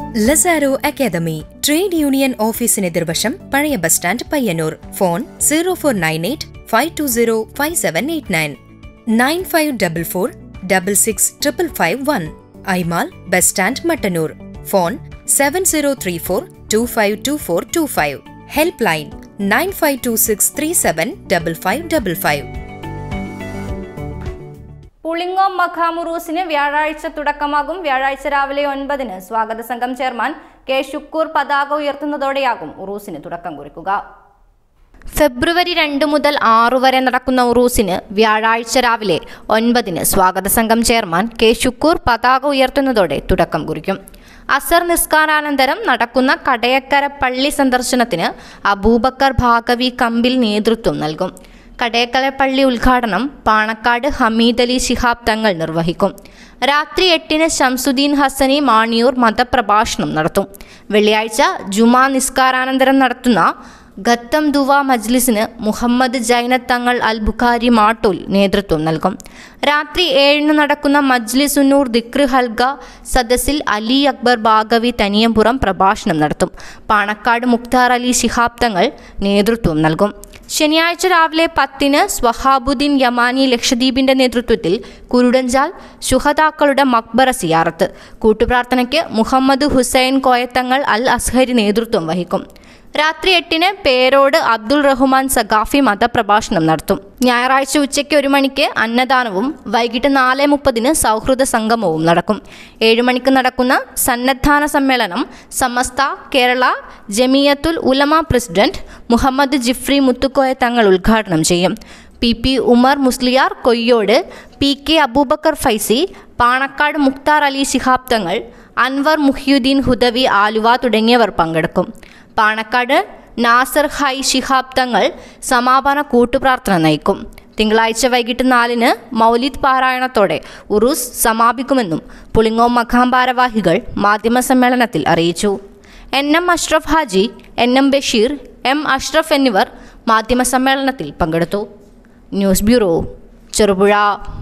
Lazaro academy trade union ഓഫീസിന് എതിർവശം പഴയ bus stand Payyanur phone zero four nine eight five two zero five seven eight nine nine five double four double six triple five one ഐമാൽ bus stand Mattannur phone seven zero three four two five two four two five helpline nine five two six three seven double five double five Pulingome മഖാമുറൂസിന് വ്യാഴാഴ്ച തുടക്കമാകും വ്യാഴാഴ്ച രാവിലെ ഒൻപതിന് സ്വാഗത സംഘം chairman K Shukkur പതാക ഉയർത്തുന്നതോടെയാകും ഉറൂസിന് തുടക്കം കുറിക്കുക ഫെബ്രുവരി രണ്ട് മുതൽ ആറു വരെ നടക്കുന്ന ഉറൂസിന് വ്യാഴാഴ്ച രാവിലെ ഒൻപതിന് സ്വാഗത സംഘം ചെയർമാൻ കെ ഷുക്കൂർ പതാക ഉയർത്തുന്നതോടെ തുടക്കം കുറിക്കും അസർ നിസ്കാരാനന്തരം നടക്കുന്ന കടയക്കര പള്ളി സന്ദർശനത്തിന് അബൂബക്കർ ഭാഗവി കമ്പിൽ നേതൃത്വം നൽകും കടയക്കര പള്ളി ഉദ്ഘാടനം പാണക്കാട് ഹമീദ് അലി ശിഹാബ് തങ്ങൾ നിർവഹിക്കും രാത്രി എട്ടിന് ശംസുദ്ദീൻ ഹസനി മാണിയൂർ മതപ്രഭാഷണം നടത്തും വെള്ളിയാഴ്ച ജുമാ നിസ്കാരാനന്തരം നടത്തുന്ന ഖത്തം ദുവ മജ്ലിസിന് മുഹമ്മദ് ജൈനത്ത് തങ്ങൾ അൽ ബുഖാരി മാട്ടൂൽ നേതൃത്വം നൽകും രാത്രി ഏഴിന് നടക്കുന്ന മജ്ലിസുന്നൂർ ദിക്ർ ഹൽഗ സദസ്സിൽ അലി അക്ബർ ബാഗവി തനിയമ്പുറം പ്രഭാഷണം നടത്തും പാണക്കാട് മുക്താർ അലി ശിഹാബ് തങ്ങൾ നേതൃത്വം നൽകും ശനിയാഴ്ച രാവിലെ പത്തിന് സ്വഹാബുദ്ദീൻ യമാനി ലക്ഷദ്വീപിന്റെ നേതൃത്വത്തിൽ കുരുടഞ്ചാൽ ശുഹതാക്കളുടെ മക്ബറ സിയാറത്ത് കൂട്ടുപ്രാർത്ഥനയ്ക്ക് മുഹമ്മദ് ഹുസൈൻ കോയത്തങ്ങൾ അൽ അസ്ഹരി നേതൃത്വം വഹിക്കും രാത്രി എട്ടിന് പേരോട് അബ്ദുൾ റഹ്മാൻ സഖാഫി മതപ്രഭാഷണം നടത്തും ഞായറാഴ്ച ഉച്ചയ്ക്ക് ഒരു മണിക്ക് അന്നദാനവും വൈകിട്ട് നാല് മുപ്പതിന് സൗഹൃദ സംഗമവും നടക്കും ഏഴ് മണിക്ക് നടക്കുന്ന സന്നദ്ധാന സമ്മേളനം സമസ്ത കേരള ജമിയത്തുൽ ഉലമ പ്രസിഡന്റ് മുഹമ്മദ് ജിഫ്രി മുത്തുക്കോയ തങ്ങൾ ഉദ്ഘാടനം ചെയ്യും P P Umar Musliyar Koyyode P K Abubakar Faizy Panakkad Mukhtar Ali Shihab Thangal Anwar Muhiyuddin Hudawi Aluva തുടങ്ങിയവർ പങ്കെടുക്കും പാണക്കാട് നാസർ ഹൈ ശിഹാബ് തങ്ങൾ സമാപന കൂട്ടുപ്രാർത്ഥന നയിക്കും തിങ്കളാഴ്ച വൈകിട്ട് നാലിന് മൗലിദ് പാരായണത്തോടെ ഉറൂസ് സമാപിക്കുമെന്നും പുളിങ്ങോ മഖാം ഭാരവാഹികൾ മാധ്യമസമ്മേളനത്തിൽ അറിയിച്ചു N M Ashraf Haji N M Basheer M Ashraf എന്നിവർ മാധ്യമസമ്മേളനത്തിൽ പങ്കെടുത്തു ന്യൂസ് ബ്യൂറോ ചെറുപുഴ